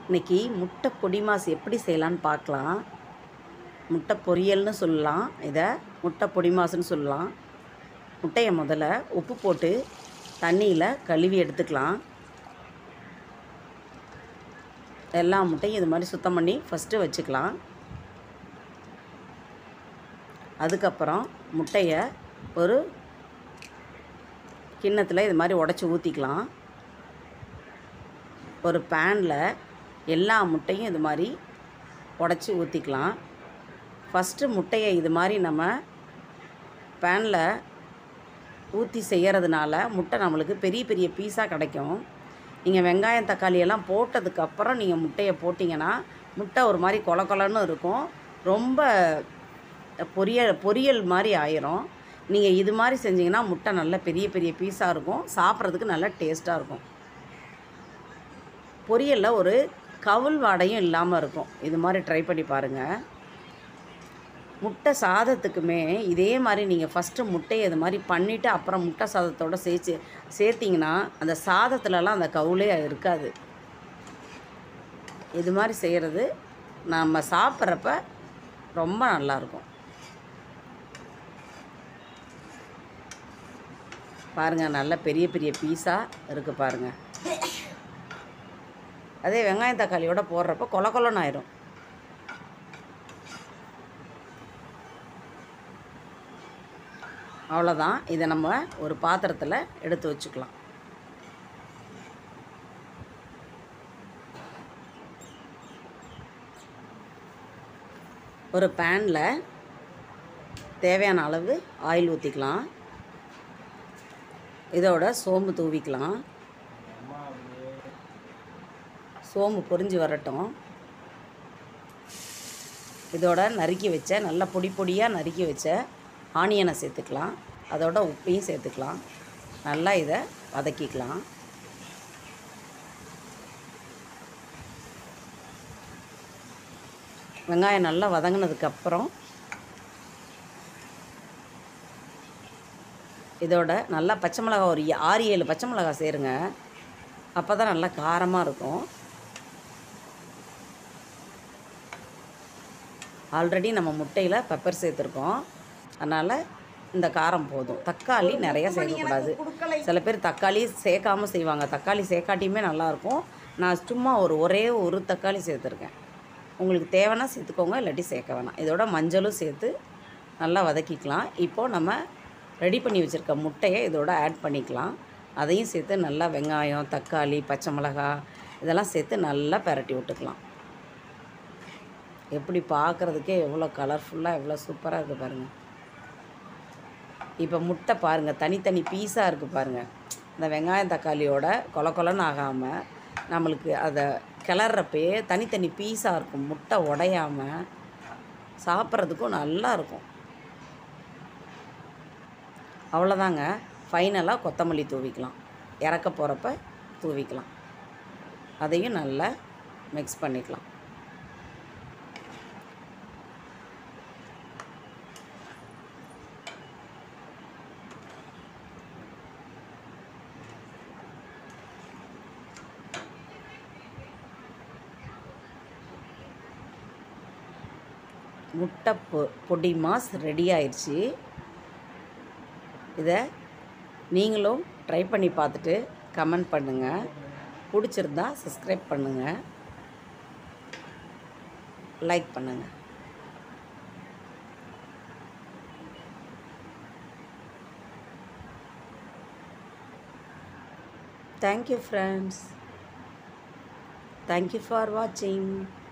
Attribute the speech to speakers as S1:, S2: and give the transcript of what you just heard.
S1: இன்னைக்கு முட்டை பொடி மாஸ் எப்படி செய்யலான்னு பார்க்கலாம் முட்டை பொரியல்னு சொல்லலாம் இதை முட்டை பொடி மாசுன்னு சொல்லலாம் முட்டையை முதல்ல உப்பு போட்டு தண்ணியில் கழுவி எடுத்துக்கலாம் எல்லா முட்டையும் இது மாதிரி சுத்தம் பண்ணி ஃபஸ்ட்டு வச்சுக்கலாம் அதுக்கப்புறம் முட்டையை ஒரு கிண்ணத்தில் இது மாதிரி உடச்சி ஊற்றிக்கலாம் ஒரு பேனில் எல்லா முட்டையும் இது மாதிரி உடச்சி ஊற்றிக்கலாம் ஃபஸ்ட்டு முட்டையை இது மாதிரி நம்ம பேனில் ஊற்றி செய்கிறதுனால முட்டை நம்மளுக்கு பெரிய பெரிய பீஸாக கிடைக்கும் நீங்கள் வெங்காயம் தக்காளி எல்லாம் போட்டதுக்கப்புறம் நீங்கள் முட்டையை போட்டிங்கன்னா முட்டை ஒரு மாதிரி கொல கொலன்னு இருக்கும் ரொம்ப பொரியல் பொரியல் மாதிரி ஆயிரும் நீங்கள் இது மாதிரி செஞ்சீங்கன்னா முட்டை நல்ல பெரிய பெரிய பீஸாக இருக்கும் சாப்பிட்றதுக்கு நல்ல டேஸ்ட்டாக இருக்கும் பொரியலில் ஒரு கவுள் வாடையும் இல்லாமல் இருக்கும் இது மாதிரி ட்ரை பண்ணி பாருங்கள் முட்டை சாதத்துக்குமே இதே மாதிரி நீங்கள் ஃபஸ்ட்டு முட்டையை இது மாதிரி பண்ணிவிட்டு அப்புறம் முட்டை சாதத்தோடு சேர்த்து சேர்த்திங்கன்னா அந்த சாதத்துலலாம் அந்த கவுளே இருக்காது இது மாதிரி செய்கிறது நம்ம சாப்பிட்றப்ப ரொம்ப நல்லாயிருக்கும் பாருங்கள் நல்ல பெரிய பெரிய பீஸாக இருக்குது பாருங்கள் அதே வெங்காயம் தக்காளியோட போடுறப்ப கொல கொலன்னு ஆயிரும் அவ்வளோதான் இதை நம்ம ஒரு பாத்திரத்தில் எடுத்து வச்சுக்கலாம் ஒரு பேனில் தேவையான அளவு ஆயில் ஊற்றிக்கலாம் இதோட சோம்பு தூவிக்கலாம் சோம்பு பொரிஞ்சு வரட்டும் இதோட நறுக்கி வச்ச நல்லா பொடி பொடியாக நறுக்கி வச்ச ஆனியனை சேர்த்துக்கலாம் அதோட உப்பையும் சேர்த்துக்கலாம் நல்லா இதை வதக்கிக்கலாம் வெங்காயம் நல்லா வதங்கினதுக்கப்புறம் இதோட நல்லா பச்சை மிளகா ஒரு ஆறு ஏழு பச்சை மிளகா சேருங்க அப்போ தான் நல்லா காரமாக இருக்கும் ஆல்ரெடி நம்ம முட்டையில் பெப்பர் சேர்த்துருக்கோம் அதனால் இந்த காரம் போதும் தக்காளி நிறைய சேர்க்கக்கூடாது சில பேர் தக்காளி சேர்க்காம செய்வாங்க தக்காளி சேர்க்காட்டியுமே நல்லாயிருக்கும் நான் சும்மா ஒரு ஒரே ஒரு தக்காளி சேர்த்துருக்கேன் உங்களுக்கு தேவைன்னா சேர்த்துக்கோங்க இல்லாட்டி சேர்க்க வேணாம் இதோட மஞ்சளும் சேர்த்து நல்லா வதக்கிக்கலாம் இப்போது நம்ம ரெடி பண்ணி வச்சுருக்க முட்டையை இதோட ஆட் பண்ணிக்கலாம் அதையும் சேர்த்து நல்லா வெங்காயம் தக்காளி பச்சை மிளகா இதெல்லாம் சேர்த்து நல்லா பெரட்டி விட்டுக்கலாம் எப்படி பார்க்குறதுக்கே எவ்வளோ கலர்ஃபுல்லாக எவ்வளோ சூப்பராக இருக்குது பாருங்கள் இப்போ முட்டை பாருங்கள் தனித்தனி பீஸாக இருக்குது பாருங்கள் இந்த வெங்காயம் தக்காளியோட கொல கொலன்னு ஆகாமல் நம்மளுக்கு அதை கிளறப்பயே தனித்தனி பீஸாக இருக்கும் முட்டை உடையாமல் சாப்பிட்றதுக்கும் நல்லா இருக்கும் அவ்வளோதாங்க ஃபைனலாக கொத்தமல்லி தூவிக்கலாம் இறக்க போகிறப்ப தூவிக்கலாம் அதையும் நல்லா மிக்ஸ் பண்ணிக்கலாம் முட்டை பொ பொடி மாஸ் ரெடி ஆயிடுச்சு இதை நீங்களும் ட்ரை பண்ணி பார்த்துட்டு கமெண்ட் பண்ணுங்கள் பிடிச்சிருந்தா சப்ஸ்கிரைப் பண்ணுங்கள் லைக் பண்ணுங்கள் தேங்க்யூ ஃப்ரெண்ட்ஸ் தேங்க்யூ ஃபார் வாட்சிங்